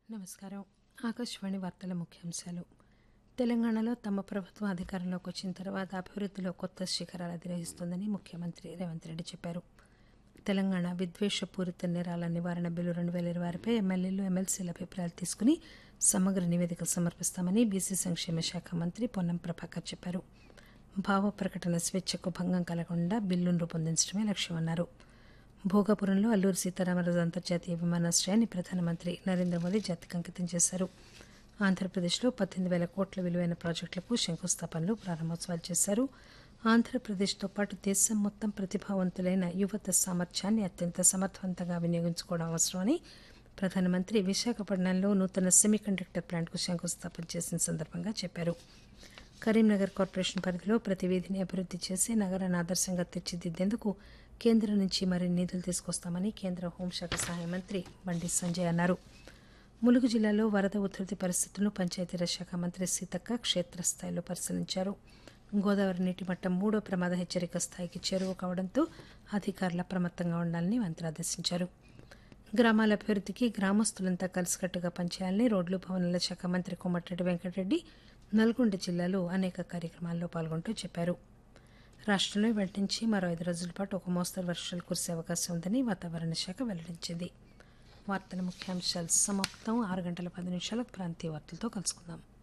నమస్కారం ఆకాశవాణి వార్తల ముఖ్యాంశాలు తెలంగాణలో తమ ప్రభుత్వం అధికారంలోకి వచ్చిన తర్వాత అభివృద్దిలో కొత్త శిఖరాలు అధిరోహిస్తోందని ముఖ్యమంత్రి రేవంత్ రెడ్డి చెప్పారు తెలంగాణ విద్వేషపూరిత నేరాల నివారణ బిల్లు రెండు వేల ఇరవై ఆరుపై ఎమ్మెల్యేలు ఎమ్మెల్సీల అభిప్రాయాలు తీసుకుని సమగ్ర నివేదిక సమర్పిస్తామని బీసీ సంక్షేమ శాఖ మంత్రి పొన్నం ప్రభాకర్ చెప్పారు భావ ప్రకటన స్వేచ్ఛకు భంగం కలగకుండా బిల్లును రూపొందించడమే లక్ష్యమన్నారు భోగాపురంలో అల్లూరి సీతారామరాజు అంతర్జాతీయ విమానాశ్రయాన్ని ప్రధానమంత్రి నరేంద్ర మోదీ జాతికి అంకితం చేశారు ఆంధ్రప్రదేశ్లో పద్దెనిమిది వేల కోట్ల విలువైన ప్రాజెక్టులకు శంకుస్థాపనలు ప్రారంభోత్సవాలు చేశారు ఆంధ్రప్రదేశ్తో పాటు దేశం మొత్తం ప్రతిభావంతులైన యువత సామర్థ్యాన్ని అత్యంత సమర్థవంతంగా వినియోగించుకోవడం అవసరమని ప్రధానమంత్రి విశాఖపట్నంలో నూతన సెమీ కండక్టర్ ప్లాంట్కు శంకుస్థాపన చేసిన సందర్భంగా చెప్పారు కరీంనగర్ కార్పొరేషన్ పరిధిలో ప్రతి వీధిని అభివృద్ది చేసి నగరాన్ని ఆదర్శంగా తీర్చిదిద్దేందుకు కేంద్రం నుంచి మరిన్ని నిధులు తీసుకొస్తామని కేంద్ర హోంశాఖ సహాయ మంత్రి బండి సంజయ్ అన్నారు ములుగు జిల్లాలో వరద ఉధృతి పరిస్థితులను పంచాయతీరాజ్ శాఖ మంత్రి సీతక్క క్షేత్రస్థాయిలో పరిశీలించారు గోదావరి నీటి మట్టం మూడో ప్రమాద హెచ్చరిక స్థాయికి చేరువ కావడంతో అధికారులు అప్రమత్తంగా ఉండాలని మంత్రి ఆదేశించారు గ్రామాల అభివృద్దికి గ్రామస్తులంతా కలిసికట్టుగా పనిచేయాలని రోడ్లు భవనాల శాఖ మంత్రి కోమటిరెడ్డి వెంకటరెడ్డి నల్గొండ జిల్లాలో అనేక కార్యక్రమాల్లో పాల్గొంటూ చెప్పారు రాష్టంలో ఇవాటి నుంచి మరో ఐదు రోజుల పాటు ఒక మోస్తరు వర్షాలు కురిసే అవకాశం ఉందని వాతావరణ శాఖ వెల్లడించింది వార్తల ముఖ్యాంశాలు సమాప్తం ఆరు గంటల పది నిమిషాలకు ప్రాంతీయ వార్తలతో కలుసుకుందాం